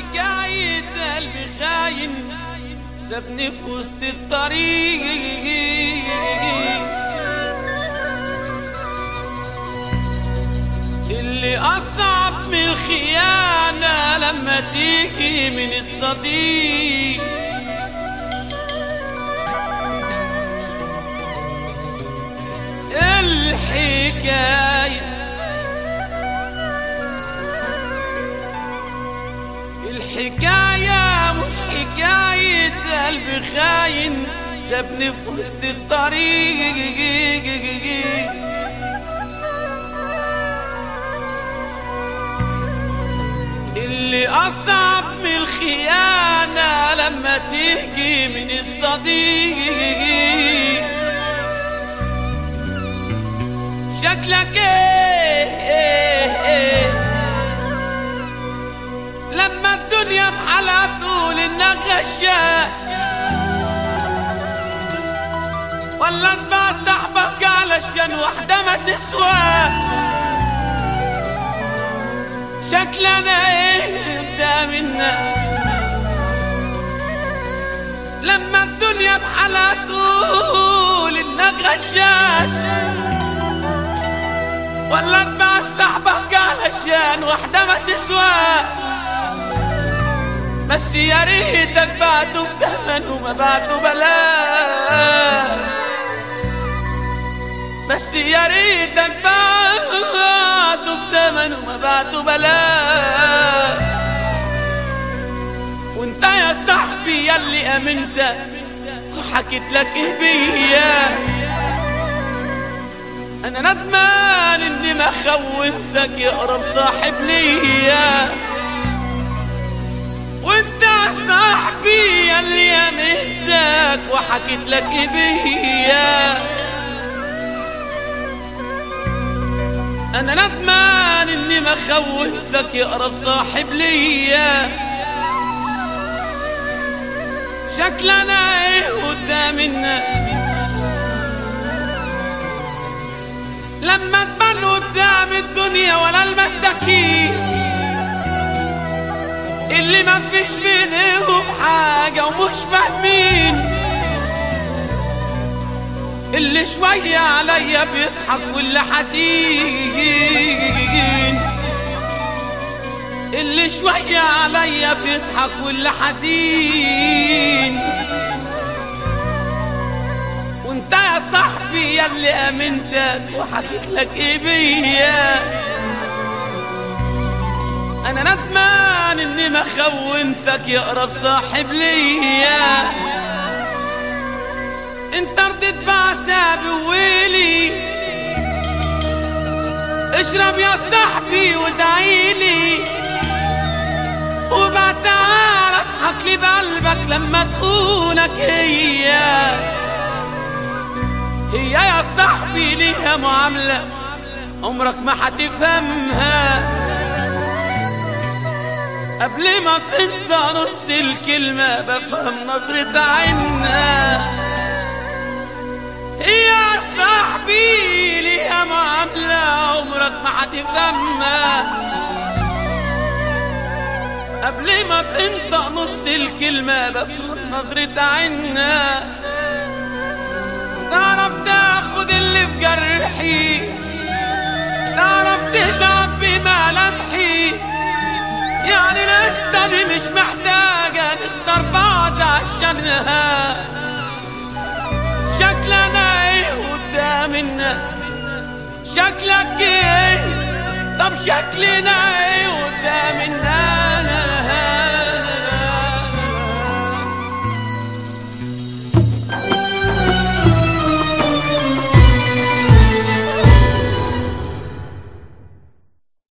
حكاية قلبي خاين سابني في وسط الطريق اللي أصعب من الخيانة لما تيجي من الصديق الحكاية الحكاية مش حكاية قلب خاين سابني في وسط الطريق اللي أصعب من الخيانة لما تيجي من الصديق شكلك ايه, إيه, إيه لما الدنيا بحالها تقول انك غشاش ولا تباع صاحبك علشان واحدة ما تسوى شكلنا ايه قدام الناس لما الدنيا بحالها تقول انك غشاش ولا تباع صاحبك علشان واحدة ما تسوى بس يا ريتك بعته بتمن وما بعته بلاش بس يا ريتك بعته بتمن وما بعته بلاش وانت يا صاحبي ياللي امنت وحكيت لك ايه بيا انا ندمان اني ما خوفتك يا اقرب صاحب ليا وانت يا صاحبي ياللي امنتك وحكيت لك ايه بيا انا ندمان اني ما خوفتك يا اقرب صاحب ليا شكلنا ايه قدامنا لما تبان قدام الدنيا ولا المساكين اللي ما فيش بينهم حاجة ومش فاهمين اللي شوية عليا بيضحك واللي حزين اللي شوية عليا بيضحك واللي حزين وانت يا صاحبي ياللي امنتك وحكيت لك ايه بيا انا ندمان اني ما خونتك يا اقرب صاحب ليا انت رضيت بعسابي وويلي اشرب يا صاحبي وادعيلي وبعد تعال اضحك لي بقلبك لما تخونك هي هي يا صاحبي ليها معاملة عمرك ما هتفهمها قبل ما تنطق نص الكلمة بفهم نظرة عينها هي يا صاحبي ليها معاملة عمرك ما هتفهمها قبل ما تنطق نص الكلمة بفهم نظرة عينها تعرف تاخد اللي في جرحي تعرف تلعب بملامحي يعني لسه دي مش محتاجة نخسر بعض عشانها شكلنا ايه قدام الناس شكلك ايه طب شكلنا ايه قدام الناس